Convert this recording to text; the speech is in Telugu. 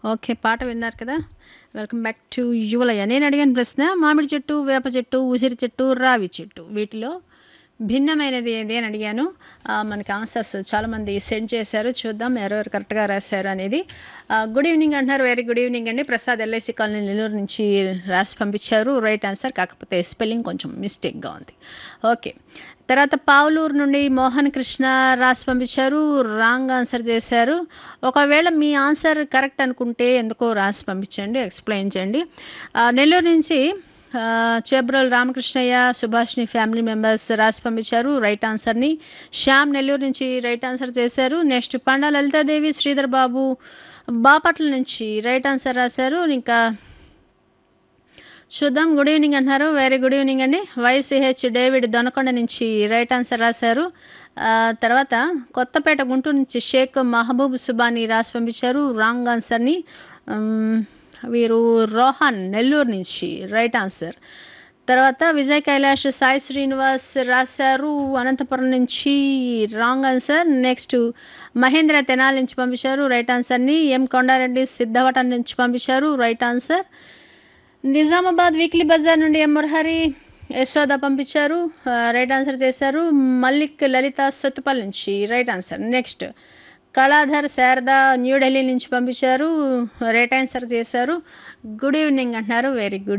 ఓకే. పాట విన్నారు కదా! Welcome back to Yuvalaya. నేను అడిగిన ప్రశ్న మామిడి చెట్టు, వేప చెట్టు, ఉసిరి చెట్టు, రావి చెట్టు వీటిలో భిన్నమైనది ఏది అని అడిగాను. ఆహ్, మనకి ఆన్సర్స్ చాలామంది సెండ్ చేశారు. చూద్దాం ఎవరెవరు కరెక్ట్‌గా రాశారు అనేది. ఆహ్, గుడ్ ఈవినింగ్ అంటున్నారు. వెరీ గుడ్ ఈవినింగ్ అండి. ప్రసాద్ ఎల్ఐసి కాలనీ నెల్లూరు నుంచి రాసి పంపించారు. Right answer. కాకపోతే స్పెల్లింగ్ కొంచెం మిస్టేక్‌గా ఉంది. ఓకే. తర్వాత పావులూరు నుండి మోహన్ కృష్ణ రాసి పంపించారు. రాంగ్ ఆన్సర్ చేశారు. ఒకవేళ మీ ఆన్సర్ కరెక్ట్ అనుకుంటే ఎందుకో రాసి పంపించండి. ఎక్స్‌ప్లెయిన్ చేయండి. ఆహ్, నెల్లూరు నుంచి ఆహ్, చేబ్రోలు రామకృష్ణయ్య, సుభాషిణి ఫ్యామిలీ మెంబర్స్ రాసి పంపించారు రైట్ ఆన్సర్‌ని. శ్యామ్ నెల్లూరు నుంచి రైట్ ఆన్సర్ చేశారు. నెక్స్ట్ పండా లలితాదేవి, శ్రీధర్ బాబు బాపట్ల నుంచి రైట్ ఆన్సర్ రాశారు. ఇంకా చూద్దాం. గుడ్ ఈవినింగ్ అంటున్నారు. వెరీ గుడ్ ఈవినింగ్ అండి. వైసీహెచ్ డేవిడ్ దొనకొండ నుంచి రైట్ ఆన్సర్ రాశారు. ఆహ్, తర్వాత కొత్తపేట గుంటూరు నుంచి షేక్ మహబూబ్ సుబానీ రాసి పంపించారు రాంగ్ ఆన్సర్‌ని. హ్మ్. వీరు రోహన్ నెల్లూరు నుంచి రైట్ ఆన్సర్. తర్వాత విజయ్ కైలాష్, సాయి శ్రీనివాస్ రాశారు అనంతపురం నుంచి wrong answer. Next Mahendra Tenali నుంచి పంపించారు రైట్ ఆన్సర్‌ని. ఎం కొండారెడ్డి సిద్ధవటం నుంచి పంపించారు right answer. Nizamabad weekly bazaar నుండి ఎం మురహరి, యశోద పంపించారు. ఆహ్, రైట్ ఆన్సర్ చేశారు. మల్లిక్ లలిత సత్తుపల్లి నుంచి right answer. Next Kaladhar Sarada New Delhi నుంచి పంపించారు. రైట్ ఆన్సర్ చేశారు. గుడ్ ఈవినింగ్ అంటున్నారు. Very good